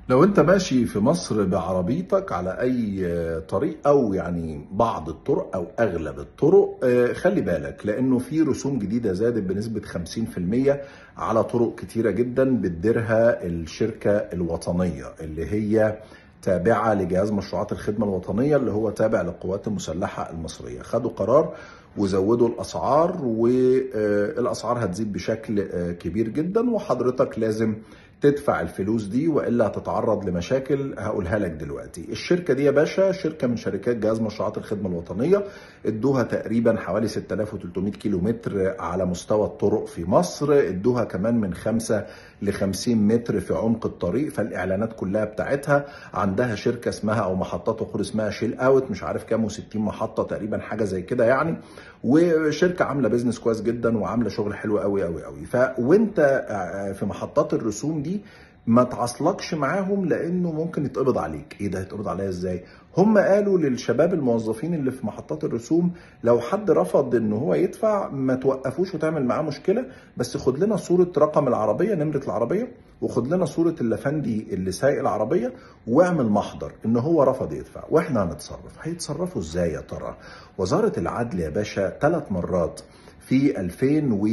لو انت ماشي في مصر بعربيتك على اي طريق او يعني بعض الطرق او اغلب الطرق آه، خلي بالك لانه في رسوم جديده زادت بنسبه 50% على طرق كتيره جدا بتديرها الشركه الوطنيه اللي هي تابعه لجهاز مشروعات الخدمه الوطنيه اللي هو تابع للقوات المسلحه المصريه خدوا قرار وزودوا الاسعار والاسعار هتزيد بشكل آه، كبير جدا وحضرتك لازم تدفع الفلوس دي والا هتتعرض لمشاكل هقولها لك دلوقتي الشركه دي يا باشا شركه من شركات جهاز مشروعات الخدمه الوطنيه ادوها تقريبا حوالي 6300 كيلو متر على مستوى الطرق في مصر ادوها كمان من 5 ل 50 متر في عمق الطريق فالاعلانات كلها بتاعتها عندها شركه اسمها او محطات وقود اسمها شيل اوت مش عارف كام و60 محطه تقريبا حاجه زي كده يعني وشركه عامله بيزنس كويس جدا وعامله شغل حلو قوي قوي قوي فوانت في محطات الرسوم دي ما تعصلكش معاهم لانه ممكن يتقبض عليك ايه ده يتقبض عليا ازاي هم قالوا للشباب الموظفين اللي في محطات الرسوم لو حد رفض ان هو يدفع ما توقفوش وتعمل معاه مشكله بس خد لنا صوره رقم العربيه نمره العربيه وخد لنا صوره اللفندي اللي سايق العربيه واعمل محضر ان هو رفض يدفع واحنا هنتصرف هيتصرفوا ازاي يا ترى وزاره العدل يا باشا ثلاث مرات في 2000 و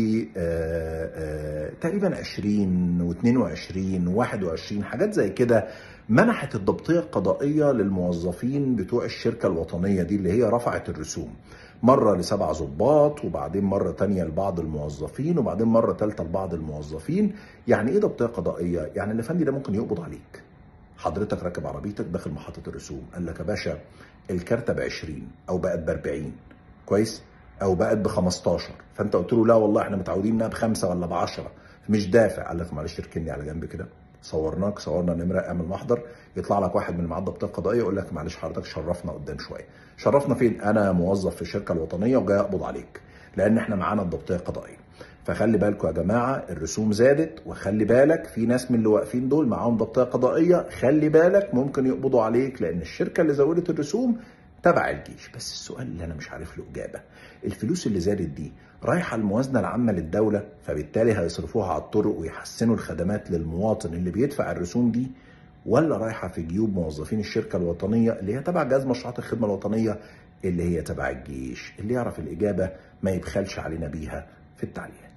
تقريبا 20 و22 و21 حاجات زي كده منحت الضبطية القضائية للموظفين بتوع الشركة الوطنية دي اللي هي رفعت الرسوم مرة لسبع ضباط وبعدين مرة تانية لبعض الموظفين وبعدين مرة تالتة لبعض الموظفين يعني ايه ضبطية قضائية؟ يعني الافندي ده ممكن يقبض عليك حضرتك راكب عربيتك داخل محطة الرسوم قال لك يا باشا الكارتة ب 20 او بقت ب 40 كويس؟ او بقت ب 15 فانت قلت له لا والله احنا متعودين انها بخمسه ولا ب 10 مش دافع قال لك معلش اركني على جنب كده صورناك صورنا نمره اعمل محضر يطلع لك واحد من المعدة الضبطيه القضائيه يقول لك معلش حضرتك شرفنا قدام شويه شرفنا فين انا موظف في الشركه الوطنيه وجاي اقبض عليك لان احنا معانا الضبطيه القضائيه فخلي بالكم يا جماعه الرسوم زادت وخلي بالك في ناس من اللي واقفين دول معاهم ضبطيه قضائيه خلي بالك ممكن يقبضوا عليك لان الشركه اللي زودت الرسوم تبع الجيش بس السؤال اللي انا مش عارف له اجابه الفلوس اللي زادت دي رايحه الموازنه العامه للدوله فبالتالي هيصرفوها على الطرق ويحسنوا الخدمات للمواطن اللي بيدفع الرسوم دي ولا رايحه في جيوب موظفين الشركه الوطنيه اللي هي تبع جهاز مشروعات الخدمه الوطنيه اللي هي تبع الجيش اللي يعرف الاجابه ما يبخلش علينا بيها في التعليقات